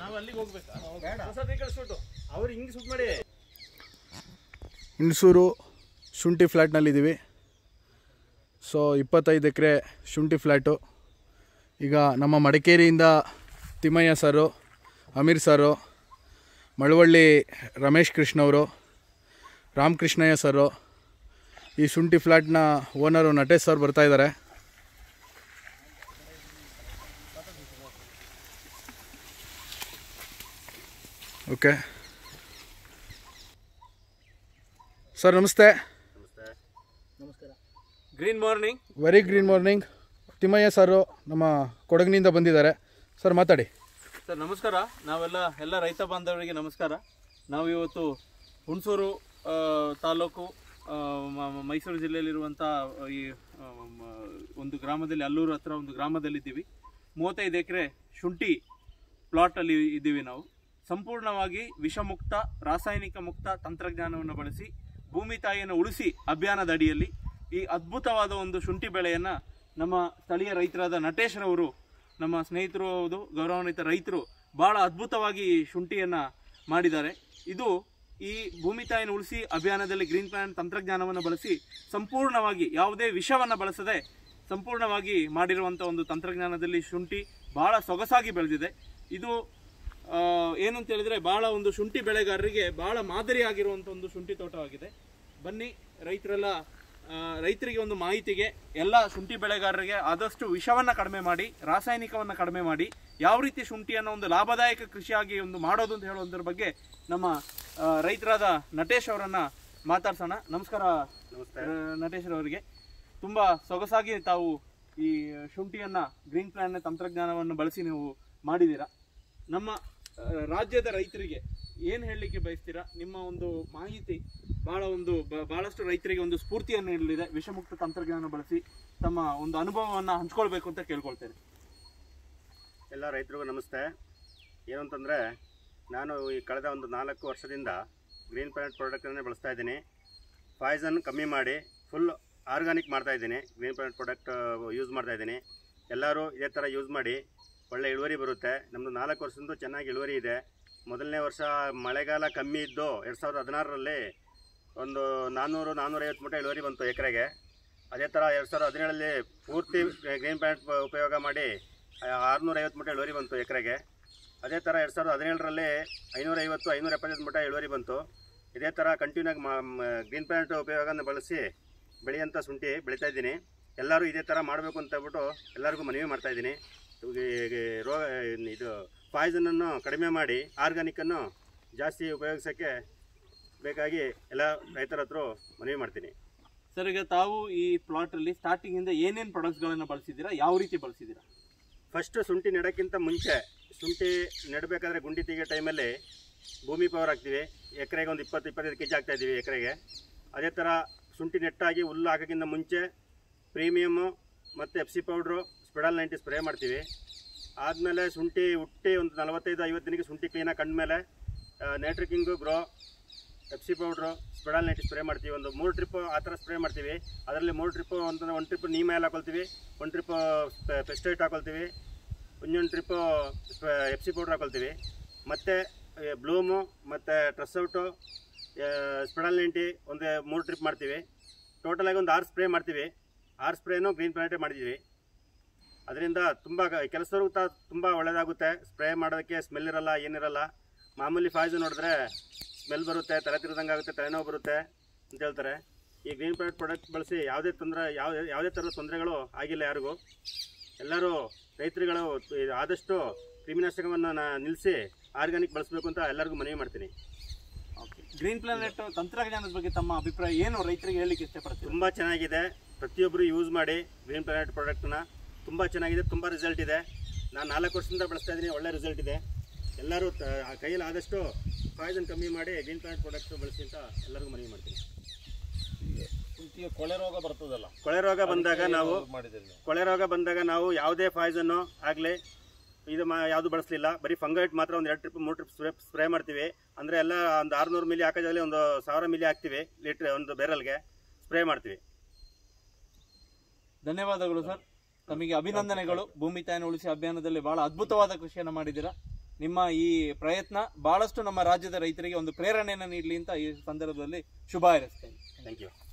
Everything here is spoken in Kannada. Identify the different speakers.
Speaker 1: ನಾವು ಅಲ್ಲಿಗೆ ಹೋಗ್ಬೇಕಾ ಹೊಸದು ಈ ಕಡೆ ಸುಟ್ಟು
Speaker 2: ಅವ್ರು ಹಿಂಗೆ ಸುಟ್ ಮಾಡಿ
Speaker 3: ಹುಣಸೂರು ಶುಂಠಿ ಫ್ಲ್ಯಾಟ್ನಲ್ಲಿದ್ದೀವಿ ಸೊ ಇಪ್ಪತ್ತೈದು ಎಕರೆ ಶುಂಠಿ ಫ್ಲ್ಯಾಟು ಈಗ ನಮ್ಮ ಮಡಿಕೇರಿಯಿಂದ ತಿಮ್ಮಯ್ಯ ಸರು ಅಮೀರ್ ಸರು ಮಳವಳ್ಳಿ ರಮೇಶ್ ಕೃಷ್ಣವರು ರಾಮಕೃಷ್ಣಯ್ಯ ಸರು ಈ ಶುಂಠಿ ಫ್ಲ್ಯಾಟ್ನ ಓನರು ನಟೇಶ್ ಸರ್ ಬರ್ತಾ ಇದ್ದಾರೆ ಓಕೆ ಸರ್ ನಮಸ್ತೆ
Speaker 1: green morning
Speaker 3: very green morning Thimmaiah sir ನಮ್ಮ ಕೊಡಗಿನಿಂದ ಬಂದಿದ್ದಾರೆ ಸರ್ ಮಾತಾಡಿ
Speaker 1: ಸರ್ ನಮಸ್ಕಾರ ನಾವೆಲ್ಲ ಎಲ್ಲ ರೈತ ಬಾಂಧವರಿಗೆ ನಮಸ್ಕಾರ ನಾವು ಇವತ್ತು ಹುಣಸೂರು ಆ, ತಾಲೂಕು ಆ, ಮ- ಮ- ಮೈಸೂರು ಜಿಲ್ಲೆಯಲ್ಲಿರುವಂಥ ಈ ಆ, ಮ- ಒಂದು ಗ್ರಾಮದಲ್ಲಿ ಅಲ್ಲೂರು ಹತ್ರ ಒಂದು ಗ್ರಾಮದಲ್ಲಿದ್ದೀವಿ ಮೂವತ್ತೈದು ಎಕರೆ ಶುಂಠಿ ಪ್ಲಾಟಲ್ಲಿ ಇದ್ದೀವಿ ನಾವು ಸಂಪೂರ್ಣವಾಗಿ ವಿಷಮುಕ್ತ ರಾಸಾಯನಿಕ ಮುಕ್ತ ತಂತ್ರಜ್ಞಾನವನ್ನು ಬಳಸಿ ಭೂಮಿ ತಾಯಿಯನ್ನು ಉಳಿಸಿ ಅಭಿಯಾನದ ಅಡಿಯಲ್ಲಿ ಈ ಅದ್ಭುತವಾದ ಒಂದು ಶುಂಠಿ ಬೆಳೆಯನ್ನು ನಮ್ಮ ಸ್ಥಳೀಯ ರೈತರಾದ ನಟೇಶ್ರವರು ನಮ್ಮ ಸ್ನೇಹಿತರು ಹೌದು ಗೌರವಾನ್ವಿತ ರೈತರು ಬಹಳ ಅದ್ಭುತವಾಗಿ ಈ ಶುಂಠಿಯನ್ನ ಮಾಡಿದ್ದಾರೆ ಇದು ಈ ಭೂಮಿ ತಾಯಿನ ಉಳಿಸಿ ಅಭಿಯಾನದಲ್ಲಿ ಗ್ರೀನ್ ಪ್ಲಾಂಟ್ ತಂತ್ರಜ್ಞಾನವನ್ನು ಬಳಸಿ ಸಂಪೂರ್ಣವಾಗಿ ಯಾವುದೇ ವಿಷವನ್ನು ಬಳಸದೆ ಸಂಪೂರ್ಣವಾಗಿ ಮಾಡಿರುವಂಥ ಒಂದು ತಂತ್ರಜ್ಞಾನದಲ್ಲಿ ಶುಂಠಿ ಬಹಳ ಸೊಗಸಾಗಿ ಬೆಳೆದಿದೆ ಇದು ಆ, ಏನು ಅಂತ ಹೇಳಿದ್ರೆ ಬಹಳ ಒಂದು ಶುಂಠಿ ಬೆಳೆಗಾರರಿಗೆ ಬಹಳ ಮಾದರಿಯಾಗಿರುವಂಥ ಒಂದು ಶುಂಠಿ ತೋಟವಾಗಿದೆ ಬನ್ನಿ ರೈತರೆಲ್ಲ ಆ, ರೈತರಿಗೆ ಒಂದು ಮಾಹಿತಿಗೆ ಎಲ್ಲ ಶುಂಠಿ ಬೆಳೆಗಾರರಿಗೆ ಆದಷ್ಟು ವಿಷವನ್ನ ಕಡಿಮೆ ಮಾಡಿ ರಾಸಾಯನಿಕವನ್ನ ಕಡಿಮೆ ಮಾಡಿ ಯಾವ ರೀತಿ ಶುಂಠಿಯನ್ನು ಒಂದು ಲಾಭದಾಯಕ ಕೃಷಿಯಾಗಿ ಒಂದು ಮಾಡೋದು ಅಂತ ಹೇಳೋದ್ರ ಬಗ್ಗೆ ನಮ್ಮ ಆ, ರೈತರಾದ ನಟೇಶ್ ಅವರನ್ನ ಮಾತಾಡ್ಸೋಣ ನಮಸ್ಕಾರ ಆ, ನಟೇಶ್ ಅವರಿಗೆ ತುಂಬಾ ಸೊಗಸಾಗಿ ತಾವು ಈ ಶುಂಠಿಯನ್ನ ಗ್ರೀನ್ ಪ್ಲಾನ್ ತಂತ್ರಜ್ಞಾನವನ್ನು ಬಳಸಿ ನೀವು ಮಾಡಿದ್ದೀರಾ ನಮ್ಮ ಆ, ರಾಜ್ಯದ ರೈತರಿಗೆ ಏನು ಹೇಳಲಿಕ್ಕೆ ಬಯಸ್ತೀರಾ ನಿಮ್ಮ ಒಂದು ಮಾಹಿತಿ ಬಹಳ ಒಂದು ಬ- ಬಹಳಷ್ಟು ರೈತರಿಗೆ ಒಂದು ಸ್ಫೂರ್ತಿಯನ್ನು ನೀಡಲಿದೆ ವಿಷಮುಕ್ತ ತಂತ್ರಜ್ಞಾನ ಬಳಸಿ ತಮ್ಮ ಒಂದು ಅನುಭವವನ್ನು ಹಂಚ್ಕೊಳ್ಬೇಕು ಅಂತ ಕೇಳ್ಕೊಳ್ತೇನೆ
Speaker 2: ಎಲ್ಲ ರೈತರಿಗೂ ನಮಸ್ತೆ ಏನು ಅಂತಂದರೆ ನಾನು ಈ ಕಳೆದ ಒಂದು ನಾಲ್ಕು ವರ್ಷದಿಂದ ಗ್ರೀನ್ ಪ್ಲಾನೆಟ್ ಪ್ರಾಡಕ್ಟನ್ನೇ ಬಳಸ್ತಾ ಇದ್ದೀನಿ ಪಾಯ್ಸನ್ ಕಮ್ಮಿ ಮಾಡಿ ಫುಲ್ ಆರ್ಗಾನಿಕ್ ಮಾಡ್ತಾ ಇದ್ದೀನಿ ಗ್ರೀನ್ ಪ್ಲಾನೆಟ್ ಪ್ರಾಡಕ್ಟ್ ಯೂಸ್ ಮಾಡ್ತಾ ಇದ್ದೀನಿ ಎಲ್ಲರೂ ಇದೇ ಥರ ಯೂಸ್ ಮಾಡಿ ಒಳ್ಳೆ ಇಳುವರಿ ಬರುತ್ತೆ ನಮ್ಮದು ನಾಲ್ಕು ವರ್ಷದಿಂದ ಚೆನ್ನಾಗಿ ಇಳುವರಿ ಇದೆ ಮೊದಲನೇ ವರ್ಷ ಮಳೆಗಾಲ ಕಮ್ಮಿ ಇದ್ದು ಎರಡು ಸಾವಿರದ ಹದಿನಾರರಲ್ಲಿ ಒಂದು ನಾನ್ನೂರು ನಾನ್ನೂರೈವತ್ತು ಮೂಟೆ ಇಳುವರಿ ಬಂತು ಎಕರೆಗೆ ಅದೇ ಥರ ಎರಡು ಸಾವಿರದ ಹದಿನೇಳರಲ್ಲಿ ಪೂರ್ತಿ ಗ್ರೀನ್ ಪ್ಲಾನೆಟ್ ಉಪಯೋಗ ಮಾಡಿ ಆರುನೂರೈವತ್ತು ಮೂಟೆ ಇಳುವರಿ ಬಂತು ಎಕರೆಗೆ ಅದೇ ಥರ ಎರಡು ಸಾವಿರದ ಹದಿನೇಳರಲ್ಲಿ ಐನೂರೈವತ್ತು ಐನೂರ ಎಪ್ಪತ್ತೈದು ಮೂಟೆ ಇಳುವರಿ ಬಂತು ಇದೇ ಥರ ಕಂಟಿನ್ಯೂ ಆಗಿ ಗ್ರೀನ್ ಪ್ಲಾನೆಟ್ ಉಪಯೋಗನ ಬಳಸಿ ಬೆಳೆಯಂಥ ಶುಂಠಿ ಬೆಳೀತಾ ಇದ್ದೀನಿ ಎಲ್ಲರೂ ಇದೇ ಥರ ಮಾಡಬೇಕು ಅಂತ ಹೇಳ್ಬಿಟ್ಟು ಎಲ್ಲರಿಗೂ ಮನವಿ ಮಾಡ್ತಾ ಇದ್ದೀನಿ ರೋಗ ಇದು ಪಾಯ್ಸನನ್ನು ಕಡಿಮೆ ಮಾಡಿ ಆರ್ಗಾನಿಕ್ಕನ್ನು ಜಾಸ್ತಿ ಉಪಯೋಗಿಸೋಕ್ಕೆ ಬೇಕಾಗಿ ಎಲ್ಲ ರೈತರ ಹತ್ರ ಮನವಿ ಮಾಡ್ತೀನಿ
Speaker 1: ಸರ್ ಈಗ ತಾವು ಈ ಪ್ಲಾಟ್ ಅಲ್ಲಿ ಸ್ಟಾರ್ಟಿಂಗ್ ಇಂದ ಏನೇನು ಪ್ರಾಡಕ್ಟ್ಸ್ ಗಳನ್ನ ಬಳಸಿದ್ದೀರಾ ಯಾವ ರೀತಿ ಬಳಸಿದ್ದೀರಾ
Speaker 2: ಫಸ್ಟ್ ಶುಂಠಿ ನೆಡೋಕ್ಕಿಂತ ಮುಂಚೆ ಶುಂಠಿ ನೆಡಬೇಕಾದ್ರೆ ಗುಂಡಿ ತೆಗಿಯೋ ಟೈಮಲ್ಲಿ ಭೂಮಿ ಪವರ್ ಹಾಕ್ತೀವಿ ಎಕರೆಗೆ ಒಂದು ಇಪ್ಪತ್ತು ಇಪ್ಪತ್ತೈದು ಕೆ ಜಿ ಹಾಕ್ತಾ ಇದ್ದೀವಿ ಎಕರೆಗೆ ಅದೇ ಥರ ಶುಂಠಿ ನೆಟ್ಟಾಗಿ ಹುಲ್ಲು ಹಾಕೋಕ್ಕಿಂತ ಮುಂಚೆ ಪ್ರೀಮಿಯಮ್ಮು ಮತ್ತು ಎಫ್ ಸಿ ಪೌಡ್ರು ಸ್ಪೆಡಲ್ ನೈಂಟಿ ಸ್ಪ್ರೇ ಮಾಡ್ತೀವಿ ಆದಮೇಲೆ ಶುಂಠಿ ಹುಟ್ಟಿ ಒಂದು ನಲವತ್ತೈದು ಐವತ್ತು ದಿನಕ್ಕೆ ಶುಂಠಿ ಕ್ಲೀನಾಗಿ ಕಂಡ್ಮೇಲೆ ನೈಟ್ರಿಕಿಂಗು ಗ್ರೋ ಎಫ್ ಸಿ ಪೌಡ್ರು ಸ್ಪೆಡಲ್ ನೈಂಟಿ ಸ್ಪ್ರೇ ಮಾಡ್ತೀವಿ ಒಂದು ಮೂರು ಟ್ರಿಪ್ಪು ಆ ಥರ ಸ್ಪ್ರೇ ಮಾಡ್ತೀವಿ ಅದರಲ್ಲಿ ಮೂರು ಟ್ರಿಪ್ಪು ಒಂದು ಒಂದು ಟ್ರಿಪ್ ನೀಮ್ ಆಯಿಲ್ ಹಾಕೊಳ್ತೀವಿ ಒಂದು ಟ್ರಿಪ್ಪು ಪೆಸ್ಟೈಟ್ ಹಾಕೊಳ್ತೀವಿ ಇನ್ನೊಂದು ಟ್ರಿಪ್ಪು ಎಫ್ ಸಿ ಪೌಡ್ರ್ ಹಾಕೊಳ್ತೀವಿ ಮತ್ತು ಬ್ಲೂಮು ಮತ್ತು ಟ್ರೆಸ್ ಔಟು ಸ್ಪೆಡಲ್ ನೈಂಟಿ ಒಂದು ಮೂರು ಟ್ರಿಪ್ ಮಾಡ್ತೀವಿ ಟೋಟಲಾಗಿ ಒಂದು ಆರು ಸ್ಪ್ರೇ ಮಾಡ್ತೀವಿ ಆರು ಸ್ಪ್ರೇನು ಗ್ರೀನ್ ಪ್ಲಾನೆಟೇ ಮಾಡಿದ್ದೀವಿ ಅದರಿಂದ ತುಂಬ ಕೆಲಸದವ್ರಿಗೂ ತ ತುಂಬ ಒಳ್ಳೆಯದಾಗುತ್ತೆ ಸ್ಪ್ರೇ ಮಾಡೋದಕ್ಕೆ ಸ್ಮೆಲ್ ಇರಲ್ಲ ಏನಿರಲ್ಲ ಮಾಮೂಲಿ ಫಾಯ್ಸ್ ನೋಡಿದ್ರೆ ಸ್ಮೆಲ್ ಬರುತ್ತೆ ತಲೆ ತಿರ್ದಂಗೆ ಆಗುತ್ತೆ ತಲೆನೋವು ಬರುತ್ತೆ ಅಂತ ಹೇಳ್ತಾರೆ ಈ ಗ್ರೀನ್ ಪ್ಲಾನೆಟ್ ಪ್ರಾಡಕ್ಟ್ ಬಳಸಿ ಯಾವುದೇ ತೊಂದರೆ ಯಾವ ಯಾವುದೇ ಥರದ ತೊಂದರೆಗಳು ಆಗಿಲ್ಲ ಯಾರಿಗೂ ಎಲ್ಲರೂ ರೈತರುಗಳು ಇದು ಆದಷ್ಟು ಕ್ರಿಮಿನಾಶಕವನ್ನು ನಿಲ್ಲಿಸಿ ಆರ್ಗ್ಯಾನಿಕ್ ಬಳಸಬೇಕು ಅಂತ ಎಲ್ಲರಿಗೂ ಮನವಿ ಮಾಡ್ತೀನಿ
Speaker 1: ಗ್ರೀನ್ ಪ್ಲಾನೆಟ್ ತಂತ್ರಜ್ಞಾನದ ಬಗ್ಗೆ ತಮ್ಮ ಅಭಿಪ್ರಾಯ ಏನು ರೈತರಿಗೆ ಹೇಳಲಿಕ್ಕೆ ಇಷ್ಟಪಡ್ತೀವಿ
Speaker 2: ತುಂಬ ಚೆನ್ನಾಗಿದೆ ಪ್ರತಿಯೊಬ್ಬರು ಯೂಸ್ ಮಾಡಿ ಗ್ರೀನ್ ಪ್ಲಾನೆಟ್ ಪ್ರಾಡಕ್ಟ್ನ ತುಂಬ ಚೆನ್ನಾಗಿದೆ ತುಂಬ ರಿಸಲ್ಟ್ ಇದೆ ನಾನು ನಾಲ್ಕು ವರ್ಷದಿಂದ ಬಳಸ್ತಾ ಇದ್ದೀನಿ ಒಳ್ಳೆ ರಿಸಲ್ಟ್ ಇದೆ ಎಲ್ಲರೂ ತ- ಆ ಕೈಯಲ್ಲಿ ಆದಷ್ಟು ಪಾಯ್ಸನ್ ಕಮ್ಮಿ ಮಾಡಿ ಗ್ರೀನ್ ಪ್ಲಾನೆಟ್ ಪ್ರಾಡಕ್ಟ್ ಬಳಸಿ ಅಂತ ಎಲ್ಲರಿಗೂ ಮನವಿ ಮಾಡ್ತೀನಿ
Speaker 4: ಕೊಳೆ ರೋಗ ಬರ್ತದಲ್ಲ
Speaker 2: ಕೊಳೆ ರೋಗ ಬಂದಾಗ ನಾವು
Speaker 4: ಮಾಡಿದ್ದೀರಿ ನೀವು
Speaker 2: ಕೊಳೆ ರೋಗ ಬಂದಾಗ ನಾವು ಯಾವುದೇ ಪಾಯ್ಸನ್ನು ಆಗಲಿ ಇದು ಮಾ ಯಾವುದು ಬಳಸಲಿಲ್ಲ ಬರೀ ಫಂಗೈಟ್ ಮಾತ್ರ ಒಂದು ಎರಡು ಟ್ರಿಪ್ ಮೂರು ಟ್ರಿಪ್ ಸ್ಪ್ರೇ ಸ್ಪ್ರೇ ಮಾಡ್ತೀವಿ ಅಂದರೆ ಎಲ್ಲ ಒಂದು ಆರುನೂರು ಮಿಲಿ ಹಾಕೋದ್ರಲ್ಲಿ ಒಂದು ಸಾವಿರ ಮಿಲಿ ಹಾಕ್ತೀವಿ ಲೀಟ್ರ್ ಒಂದು ಬೆರಲ್ಗೆ ಸ್ಪ್ರೇ ಮಾಡ್ತೀವಿ
Speaker 1: ಧನ್ಯವಾದಗಳು ಸರ್ ತಮಗೆ ಅಭಿನಂದನೆಗಳು ಭೂಮಿ ತಾಯಿನ ಉಳಿಸಿ ಅಭಿಯಾನದಲ್ಲಿ ಬಹಳ ಅದ್ಭುತವಾದ ಕೃಷಿಯನ್ನು ಮಾಡಿದ್ದೀರಾ ನಿಮ್ಮ ಈ ಪ್ರಯತ್ನ ಬಹಳಷ್ಟು ನಮ್ಮ ರಾಜ್ಯದ ರೈತರಿಗೆ ಒಂದು ಪ್ರೇರಣೆಯನ್ನು ನೀಡಲಿ ಅಂತ ಈ ಸಂದರ್ಭದಲ್ಲಿ ಶುಭ ಹಾರೈಸ್ತೇನೆ
Speaker 2: ಥ್ಯಾಂಕ್ ಯು